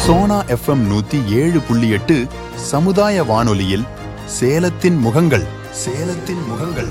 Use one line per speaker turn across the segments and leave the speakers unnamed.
Sona FM நூத்தி ஏழு புள்ளி எட்டு சமுதாய வானொலியில் சேலத்தின் முகங்கள் சேலத்தின் முகங்கள்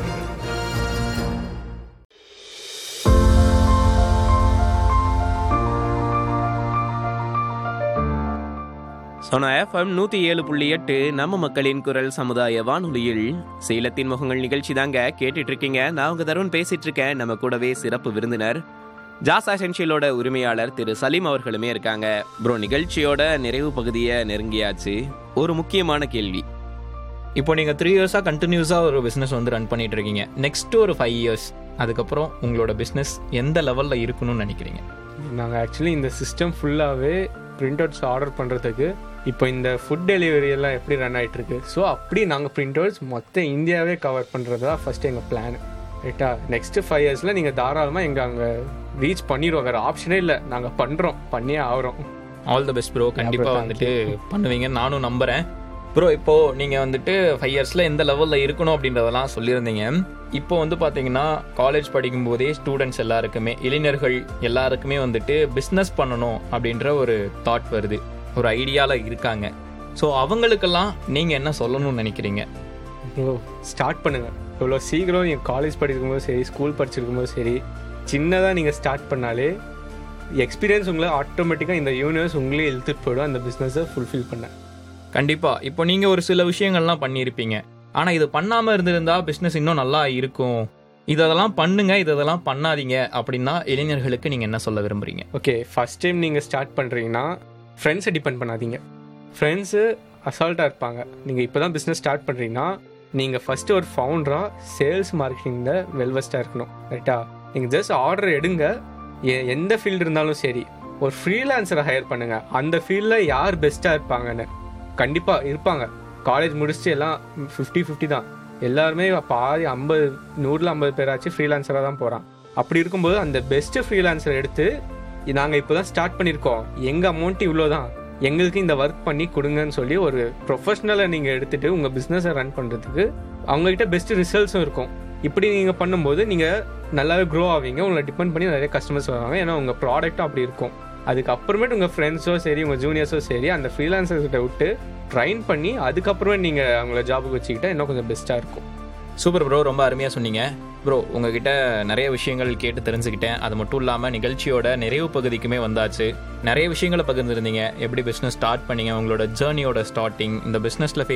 சோனா எஃப்எம் நூத்தி ஏழு புள்ளி எட்டு நம்ம மக்களின் குரல் சமுதாய வானொலியில் சேலத்தின் முகங்கள் நிகழ்ச்சி தாங்க கேட்டுட்டு இருக்கீங்க நான் உங்க தருண் பேசிட்டு இருக்கேன் நம்ம கூடவே சிறப்பு விருந்தினர் ஜாஸ் எசென்ஷியலோட உரிமையாளர் திரு சலீம் அவர்களுமே இருக்காங்க ப்ரோ நிகழ்ச்சியோட நிறைவு பகுதியை நெருங்கியாச்சு ஒரு முக்கியமான கேள்வி
இப்போ நீங்கள் த்ரீ இயர்ஸாக கண்டினியூஸாக ஒரு பிஸ்னஸ் வந்து ரன் பண்ணிட்டு இருக்கீங்க நெக்ஸ்ட் ஒரு ஃபைவ் இயர்ஸ் அதுக்கப்புறம் உங்களோட பிஸ்னஸ் எந்த லெவலில் இருக்கணும்னு நினைக்கிறீங்க
நாங்கள் ஆக்சுவலி இந்த சிஸ்டம் ஃபுல்லாகவே பிரிண்ட் அவுட்ஸ் ஆர்டர் பண்ணுறதுக்கு இப்போ இந்த ஃபுட் டெலிவரி எல்லாம் எப்படி ரன் ஆயிட்டு இருக்கு ஸோ அப்படி நாங்கள் பிரிண்ட் அவுட்ஸ் மொத்த இந்தியாவே கவர் பண்ணுறது தான் ஃபஸ்ட்டு எங்கள் பிளான் ரைட்டா நெக்ஸ்ட் ஃபைவ் இயர்ஸில் நீங்கள் தாராளமாக எங்கள் அங்கே ரீச் பண்ணிடுவோம் வேறு ஆப்ஷனே இல்லை நாங்கள் பண்ணுறோம் பண்ணியே ஆகிறோம்
ஆல் த பெஸ்ட் ப்ரோ கண்டிப்பாக
thank
வந்துட்டு பண்ணுவீங்க நானும் நம்புகிறேன் ப்ரோ இப்போ நீங்கள் வந்துட்டு ஃபைவ் இயர்ஸில் எந்த லெவலில் இருக்கணும் அப்படின்றதெல்லாம் சொல்லியிருந்தீங்க இப்போ வந்து பார்த்தீங்கன்னா காலேஜ் படிக்கும்போதே ஸ்டூடெண்ட்ஸ் எல்லாருக்குமே இளைஞர்கள் எல்லாருக்குமே வந்துட்டு பிஸ்னஸ் பண்ணணும் அப்படின்ற ஒரு தாட் வருது ஒரு ஐடியாவில் இருக்காங்க ஸோ அவங்களுக்கெல்லாம் நீங்கள் என்ன சொல்லணும்னு நினைக்கிறீங்க
ப்ரோ ஸ்டார்ட் பண்ணுங்கள் இவ்வளோ சீக்கிரம் நீங்கள் காலேஜ் படிக்கும்போது சரி ஸ்கூல் படிச்சிருக்கும்போது சரி சின்னதாக நீங்கள் ஸ்டார்ட் பண்ணாலே எக்ஸ்பீரியன்ஸ் உங்களை ஆட்டோமேட்டிக்காக இந்த யூனிவர்ஸ் உங்களே இழுத்துட்டு போயிடும் அந்த பிஸ்னஸை ஃபுல்ஃபில் பண்ண
கண்டிப்பா இப்போ நீங்க ஒரு சில விஷயங்கள்லாம் பண்ணியிருப்பீங்க ஆனா இது பண்ணாம இருந்திருந்தா பிசினஸ் இன்னும் நல்லா இருக்கும் இதெல்லாம் பண்ணுங்க இதெல்லாம் பண்ணாதீங்க அப்படின்னா இளைஞர்களுக்கு நீங்க என்ன சொல்ல விரும்புறீங்க
ஓகே ஃபஸ்ட் டைம் நீங்கள் ஸ்டார்ட் பண்ணுறீங்கன்னா ஃப்ரெண்ட்ஸை டிபெண்ட் பண்ணாதீங்க ஃப்ரெண்ட்ஸு அசால்ட்டாக இருப்பாங்க நீங்கள் இப்போ தான் பிஸ்னஸ் ஸ்டார்ட் பண்ணுறீங்கன்னா நீங்கள் ஃபஸ்ட்டு ஒரு ஃபவுண்டராக சேல்ஸ் மார்க்கெட்டிங்கில் வெல்வெஸ்ட்டாக இருக்கணும் ரைட்டா நீங்கள் ஜஸ்ட் ஆர்டர் எடுங்க எ- எந்த ஃபீல்டு இருந்தாலும் சரி ஒரு ஃப்ரீலான்சரை ஹையர் பண்ணுங்கள் அந்த ஃபீல்டில் யார் பெஸ்ட்டாக இருப்பாங்கன்னு கண்டிப்பாக இருப்பாங்க காலேஜ் முடிச்சுட்டு எல்லாம் ஃபிஃப்டி ஃபிஃப்டி தான் எல்லாருமே பாதி ஐம்பது நூறில் ஐம்பது பேராச்சும் ஃப்ரீலான்சராக தான் போகிறான் அப்படி இருக்கும்போது அந்த பெஸ்ட்டு ஃப்ரீலான்சர் எடுத்து நாங்கள் இப்போ தான் ஸ்டார்ட் பண்ணியிருக்கோம் எங்கள் அமௌண்ட் இவ்வளோ தான் எங்களுக்கு இந்த ஒர்க் பண்ணி கொடுங்கன்னு சொல்லி ஒரு ப்ரொஃபஷ்னலை நீங்கள் எடுத்துட்டு உங்கள் பிஸ்னஸை ரன் பண்ணுறதுக்கு அவங்ககிட்ட பெஸ்ட் ரிசல்ட்ஸும் இருக்கும் இப்படி நீங்கள் பண்ணும்போது நீங்கள் நல்லாவே க்ரோ ஆவீங்க உங்களை டிபெண்ட் பண்ணி நிறைய கஸ்டமர்ஸ் வருவாங்க ஏன்னா உங்கள் ப்ராடக்ட்டும் அப்படி இருக்கும் அதுக்கப்புறமேட்டு உங்கள் ஃப்ரெண்ட்ஸோ சரி உங்கள் ஜூனியர்ஸோ சரி அந்த ஃப்ரீலான்சர்ஸ் கிட்ட விட்டு ட்ரைன் பண்ணி அதுக்கப்புறமே நீங்கள் அவங்கள ஜாபுக்கு வச்சுக்கிட்டா இன்னும் கொஞ்சம் பெஸ்ட்டாக இருக்கும்
சூப்பர் ப்ரோ ரொம்ப அருமையா சொன்னீங்க ப்ரோ உங்ககிட்ட நிறைய விஷயங்கள் கேட்டு தெரிஞ்சுக்கிட்டேன் அது மட்டும் இல்லாம நிகழ்ச்சியோட நிறைவு பகுதிக்குமே வந்தாச்சு நிறைய விஷயங்களை பகிர்ந்துருந்தீங்க எப்படி பிசினஸ் ஸ்டார்ட் பண்ணீங்க உங்களோட ஜேர்னியோட ஸ்டார்டிங் இந்த பிசினஸ்ல